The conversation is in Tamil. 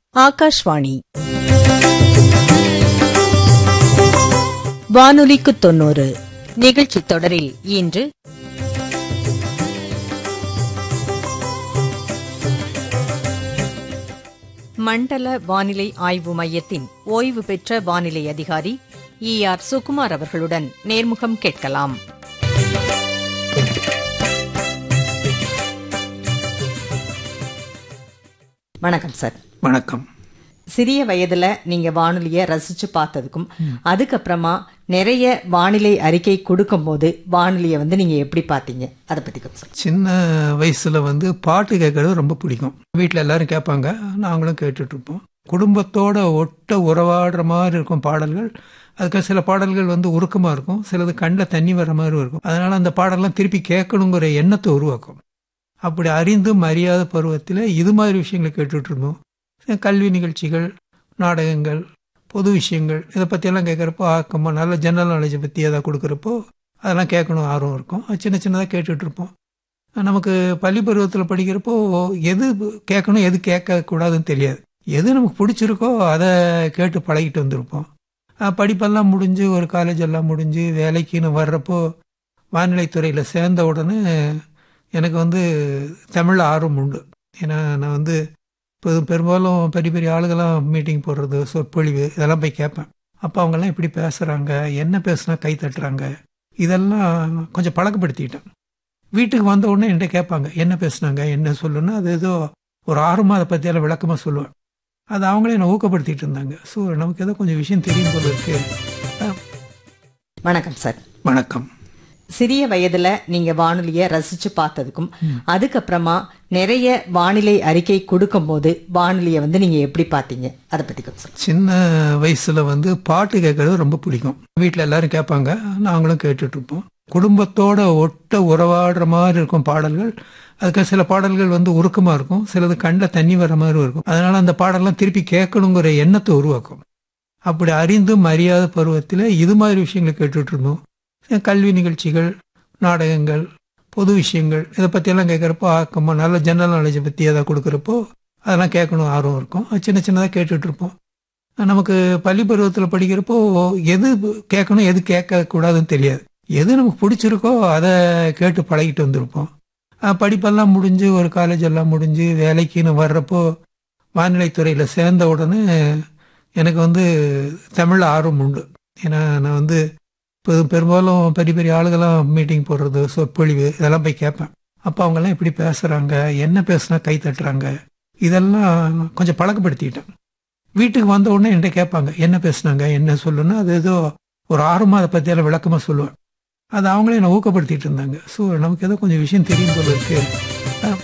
ஆகாஷ்வாணி வானொலிக்கு தொன்னூறு நிகழ்ச்சி தொடரில் இன்று மண்டல வானிலை ஆய்வு மையத்தின் ஓய்வு பெற்ற வானிலை அதிகாரி இ ஆர் சுகுமார் அவர்களுடன் நேர்முகம் கேட்கலாம் வணக்கம் சார் வணக்கம் சிறிய வயதுல நீங்க வானொலிய ரசிச்சு பார்த்ததுக்கும் அதுக்கப்புறமா நிறைய வானிலை அறிக்கை கொடுக்கும்போது வானொலிய வந்து நீங்க எப்படி பார்த்தீங்க அதை பத்தி கொஞ்சம் சொல்லுங்க. சின்ன வயசுல வந்து பாட்டு கேட்கறது ரொம்ப பிடிக்கும் வீட்டில் எல்லாரும் கேட்பாங்க நாங்களும் கேட்டுட்டு இருப்போம் குடும்பத்தோட ஒட்ட உறவாடுற மாதிரி இருக்கும் பாடல்கள் அதுக்கு சில பாடல்கள் வந்து உருக்கமாக இருக்கும் சிலது கண்ணில் தண்ணி வர மாதிரி இருக்கும் அதனால அந்த பாடல்லாம் திருப்பி கேட்கணுங்கிற எண்ணத்தை உருவாக்கும் அப்படி அறிந்தும் அறியாத பருவத்தில் இது மாதிரி விஷயங்களை கேட்டுட்டு இருந்தோம் கல்வி நிகழ்ச்சிகள் நாடகங்கள் பொது விஷயங்கள் இதை பற்றியெல்லாம் கேட்குறப்போ ஆக்கமாக நல்ல ஜெனரல் நாலேஜை பற்றி எதாவது கொடுக்குறப்போ அதெல்லாம் கேட்கணும் ஆர்வம் இருக்கும் அது சின்ன சின்னதாக கேட்டுட்டு இருப்போம் நமக்கு பள்ளி பருவத்தில் படிக்கிறப்போ எது கேட்கணும் எது கேட்கக்கூடாதுன்னு தெரியாது எது நமக்கு பிடிச்சிருக்கோ அதை கேட்டு பழகிட்டு வந்திருப்போம் அஹ் படிப்பெல்லாம் முடிஞ்சு ஒரு காலேஜ் எல்லாம் முடிஞ்சு வேலைக்குன்னு வர்றப்போ வானிலைத்துறையில் சேர்ந்த உடனே எனக்கு வந்து தமிழ் ஆர்வம் உண்டு ஏன்னா நான் வந்து இப்போ பெரும்பாலும் பெரிய பெரிய ஆளுகள்லாம் மீட்டிங் போடுறது சொற்பொழிவு இதெல்லாம் போய் கேட்பேன் அப்போ அவங்கெல்லாம் எப்படி பேசுகிறாங்க என்ன பேசுனா கை தட்டுறாங்க இதெல்லாம் கொஞ்சம் பழக்கப்படுத்திக்கிட்டேன் வீட்டுக்கு வந்த உடனே என்கிட்ட கேட்பாங்க என்ன பேசுனாங்க என்ன சொல்லுன்னா அது ஏதோ ஒரு ஆர்வமாக அதை பற்றியெல்லாம் விளக்கமாக சொல்லுவேன் அது அவங்களே என்னை ஊக்கப்படுத்திட்டு இருந்தாங்க ஸோ நமக்கு ஏதோ கொஞ்சம் விஷயம் தெரியும் போல இருக்கு அஹ், வணக்கம் சார் வணக்கம் சிறிய வயதுல நீங்க வானொலிய ரசிச்சு பார்த்ததுக்கும் அதுக்கப்புறமா நிறைய வானிலை அறிக்கை கொடுக்கும்போது வானொலிய வந்து நீங்க எப்படி பார்த்தீங்க அதை பத்தி கொஞ்சம் சொல்லுங்க. சின்ன வயசுல வந்து பாட்டு கேட்கறது ரொம்ப பிடிக்கும் வீட்டில் எல்லாரும் கேட்பாங்க நாங்களும் கேட்டுட்டு இருப்போம் குடும்பத்தோட ஒட்ட உறவாடுற மாதிரி இருக்கும் பாடல்கள் அதுக்கு சில பாடல்கள் வந்து உருக்கமா இருக்கும் சிலது கண்ணில் தண்ணி வர மாதிரி இருக்கும் அதனால அந்த பாடல்லாம் திருப்பி கேட்கணுங்கிற எண்ணத்தை உருவாக்கும் அப்படி அறிந்தும் அறியாத பருவத்தில் இது மாதிரி விஷயங்களை கேட்டுட்டு இருந்தோம் கல்வி நிகழ்ச்சிகள் நாடகங்கள் பொது விஷயங்கள் இதை பற்றியெல்லாம் கேட்குறப்போ ஆக்கமாக நல்ல ஜெனரல் நாலேஜை பற்றி எதாவது கொடுக்குறப்போ அதெல்லாம் கேட்கணும் ஆர்வம் இருக்கும் அது சின்ன சின்னதாக கேட்டுட்டு இருப்போம் நமக்கு பள்ளி பருவத்தில் படிக்கிறப்போ எது கேட்கணும் எது கேட்கக்கூடாதுன்னு தெரியாது எது நமக்கு பிடிச்சிருக்கோ அதை கேட்டு பழகிட்டு வந்திருப்போம் அஹ் படிப்பெல்லாம் முடிஞ்சு ஒரு காலேஜ் எல்லாம் முடிஞ்சு வேலைக்குன்னு வர்றப்போ வானிலைத்துறையில் சேர்ந்த உடனே எனக்கு வந்து தமிழ் ஆர்வம் உண்டு ஏன்னா நான் வந்து இப்போ பெரும்பாலும் பெரிய பெரிய ஆளுகள்லாம் மீட்டிங் போடுறது சொற்பொழிவு இதெல்லாம் போய் கேட்பேன் அப்போ அவங்கெல்லாம் எப்படி பேசுகிறாங்க என்ன பேசுனா கை தட்டுறாங்க இதெல்லாம் கொஞ்சம் பழக்கப்படுத்திக்கிட்டேன் வீட்டுக்கு வந்த உடனே என்கிட்ட கேட்பாங்க என்ன பேசுனாங்க என்ன சொல்லுன்னா அது ஏதோ ஒரு ஆர்வமாக அதை பற்றியெல்லாம் விளக்கமாக சொல்லுவேன் அது அவங்களே என்னை ஊக்கப்படுத்திட்டு இருந்தாங்க ஸோ நமக்கு ஏதோ கொஞ்சம் விஷயம் தெரியும் போல இருக்கு அஹ்,